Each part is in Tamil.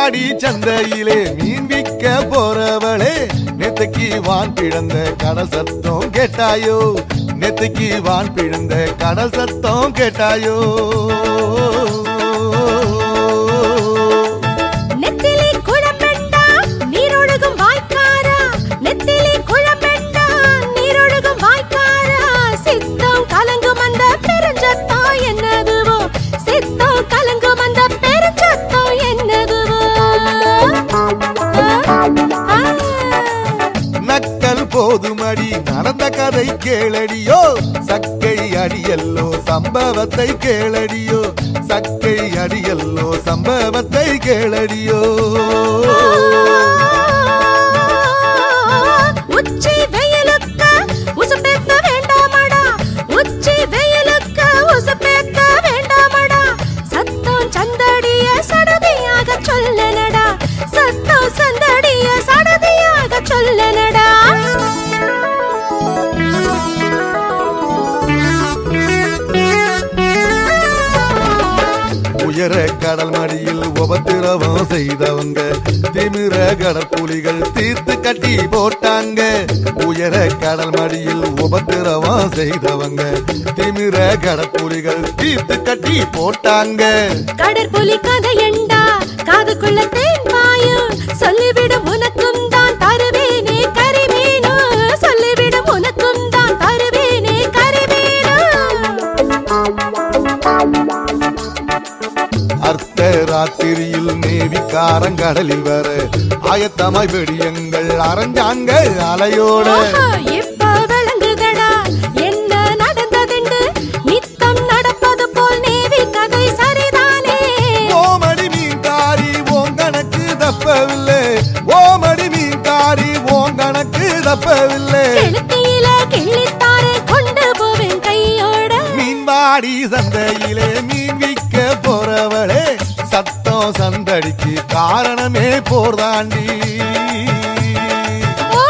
மீன்வாடி சந்தையிலே மீன் விற்க போறவளே நேத்தைக்கு வான் பிழந்த கடல் சத்தம் கேட்டாயோ நேத்தைக்கு வான் பிழந்த கடல் சத்தம் கேட்டாயோ நெத்திலி குழம்பெண்டா நீரொழுகும் வாய்க்காரா நெத்திலி குழம்பெண்டா நீரொழுகும் வாய்க்காரா சித்தம் கலங்கும் அந்த பெருஞ்சத்தம் என்னதுவோ சித்தம் கலங்கும் அந்த பெருஞ்சத்தம் என்னதுவோ ஆ, ஆ. நக்கல் போதுமடி நடந்த கதை கேளடியோ சக்கை அடியல்லோ சம்பவத்தை கேளடியோ சக்கை அடியல்லோ சம்பவத்தை கேளடியோ உச்சி வெயிலுக்கு உசுப்பேத்த வேண்டாமடா உச்சி வெயிலுக்கு உசுப்பேத்த வேண்டாமடா சத்தம் சந்தடிய சடதியாக சொல்லனடா சத்தம் சந்தடிய சடதியாக சொல்லனடா உயர கடல் மடியில் உபத்திரவம் செய்தவங்க திமிர கடற்புலிகள் தீர்த்து கட்டி போட்டாங்க உயர கடல் மடியில் உபத்திரவம் செய்தவங்க திமிர கடற்புலிகள் தீர்த்து கட்டி போட்டாங்க கடற்புலி கதையண்டா காதுக்குள்ள தேன் பாயும் சொல்லிவிடும் உனக்கும் தான் தருவேனே கரிமீனு சொல்லிவிடும் உனக்கும் தான் தருவேனே கரிமீனு அர்த்த ராத்திரியில் நேவிக்காரங்கடலில் வர ஆயத்தமாய் வெடியங்கள் அரைஞ்சாங்க அலையோட ஆஹா, இப்ப விளங்குதடா என்ன நடந்ததென்று நித்தம் நடப்பது போல் நேவி கதை சரிதானே ஓமடி மீன்காரி ஓம் கணக்கு தப்பவில்லை ஓமடி மீன்காரி ஓம் கணக்கு தப்பவில்லை கெளுத்தியில கிள்ளித்தாரே கொண்டு போவேன் கையோட மீன்வாடி சந்தையிலே மீன் விற்க போறவளே சத்தம் சந்தடிக்கு காரணமே போர்தாண்டி ஓ,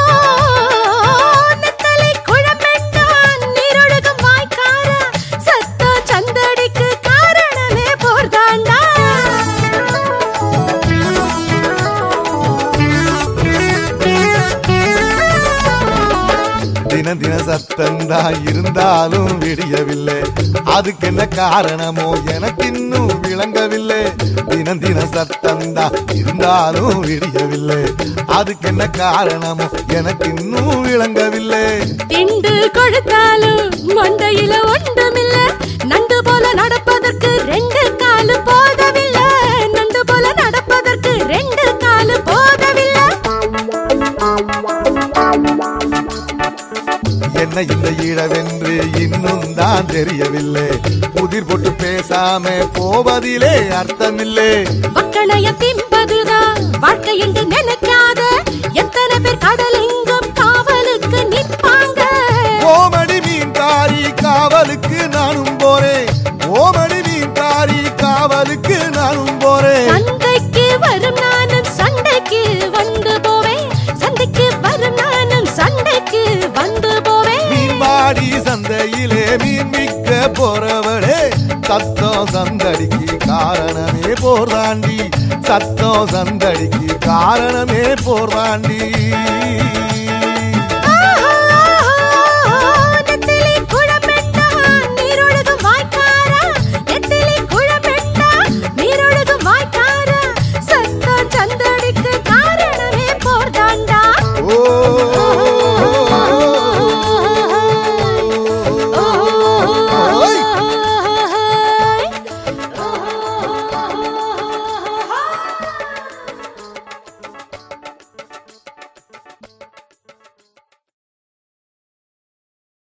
நெத்தலி குழம்பெண்டான் நீரொழுகும் வாய்க்காரா, சத்த சந்தடிக்கு காரணமே போர்தாண்டா. தின தின சத்தந்தா இருந்தாலும் விடியவில்லை அதுக்கு என்ன காரணமோ எனக்கு இன்னும் விளங்கவில்லை தின தின சத்தந்தா இருந்தாலும் விடியவில்லை அதுக்கு என்ன காரணமோ எனக்கு இன்னும் விளங்கவில்லை திண்டு கொழுத்தாலும் மண்டையில ஒன்றுமில்ல நண்டு போல நடப்பதற்கு ரெண்டு காலு போதவில்லை நண்டு போல நடப்பதற்கு ரெண்டு காலு போதவில்லை என்ன இந்த ஈழவென்று இன்னும் தான் தெரியவில்லை புதிர் போட்டு பேசாம போவதிலே அர்த்தமில்லை மக்களைய தின்பதுதான் வாழ்க்கை என்று நினைக்காத எத்தனை பேர் கடல் எங்கும் காவலுக்கு நிற்பாங்க ஓமடி மீன்காரி காவலுக்கு நானும் போறேன் ஓமடி மீன்காரி காவலுக்கு நானும் போறேன் சண்டைக்கு வரும் நானும் சண்டைக்கு வந்து போவேன் சண்டைக்கு வரும் நானும் சண்டைக்கு வந்து போவேன் மீன்பாடி சந்தையிலே மீன் மிக்க போறவளே சத்தம் சந்தடிக்கு காரணமே போர்தாண்டி சத்தம் சந்தடிக்கு காரணமே போர்தாண்டி